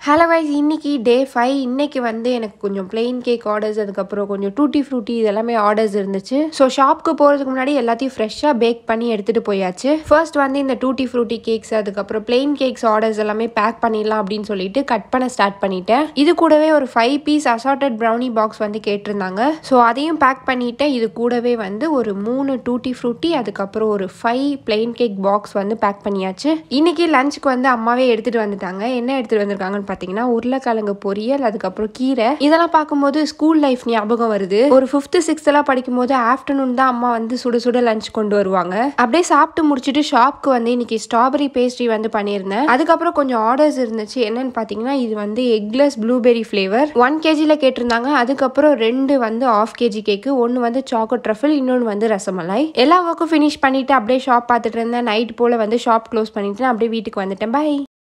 hello wise இன்னைக்கு day five இன்னைக்கு வந்து எனக்கு கொஞ்சம் பிளெயின் கேக் ஆர்டர்ஸ் அதுக்கப்புறம் கொஞ்சம் டூட்டி ஃப்ரூட்டி இதெல்லாமே ஆர்டர்ஸ் இருந்துச்சு ஸோ ஷாப்க்கு போகிறதுக்கு முன்னாடி எல்லாத்தையும் ஃப்ரெஷ்ஷாக பேக் பண்ணி எடுத்துகிட்டு போயாச்சு ஃபர்ஸ்ட் வந்து இந்த டூட்டி ஃப்ரூட்டி கேக்ஸ் அதுக்கப்புறம் பிளெயின் கேக்ஸ் ஆர்டர்ஸ் எல்லாமே பேக் பண்ணிடலாம் அப்படின்னு சொல்லிட்டு கட் பண்ண ஸ்டார்ட் பண்ணிட்டேன் இது கூடவே ஒரு five piece assorted brownie box வந்து கேட்டிருந்தாங்க ஸோ அதையும் பேக் பண்ணிட்டேன் இது கூடவே வந்து ஒரு மூணு டூட்டி ஃப்ரூட்டி அதுக்கப்புறம் ஒரு ஃபைவ் பிளெயின் கேக் பாக்ஸ் வந்து பேக் பண்ணியாச்சு இன்னைக்கு லஞ்சுக்கு வந்து அம்மாவே எடுத்துகிட்டு வந்துட்டாங்க என்ன எடுத்துகிட்டு வந்திருக்காங்கன்னு பார்த்தீங்கன்னா உருளைக்கிழங்கு பொரியல் அதுக்கப்புறம் கீரை இதெல்லாம் பார்க்கும்போது ஸ்கூல் லைஃப் ஞாபகம் வருது ஒரு ஃபிஃப்த்து சிக்ஸ்த் எல்லாம் படிக்கும்போது ஆஃப்டர்நூன் தான் அம்மா வந்து சுட சுட லஞ்ச் கொண்டு வருவாங்க அப்படியே சாப்பிட்டு முடிச்சுட்டு ஷாப்க்கு வந்து இன்னைக்கு ஸ்ட்ராபெரி பேஸ்ட்ரி வந்து பண்ணியிருந்தேன் அதுக்கப்புறம் கொஞ்சம் ஆர்டர்ஸ் இருந்துச்சு என்னன்னு பார்த்தீங்கன்னா இது வந்து எக்லெஸ் ப்ளூபெரி ஃப்ளேவர் ஒன் கேஜியில் கேட்டிருந்தாங்க அதுக்கப்புறம் ரெண்டு வந்து ஆஃப் கேஜி கேக்கு ஒன்று வந்து சாக்கோ ட்ரஃபிள் இன்னொன்று வந்து ரசமலாய் எல்லா ஒர்க்கும் ஃபினிஷ் பண்ணிட்டு அப்படியே ஷாப் பார்த்துட்டு இருந்தேன் நைட் போல் வந்து ஷாப் க்ளோஸ் பண்ணிட்டு நான் அப்படியே வீட்டுக்கு வந்துட்டேன் பை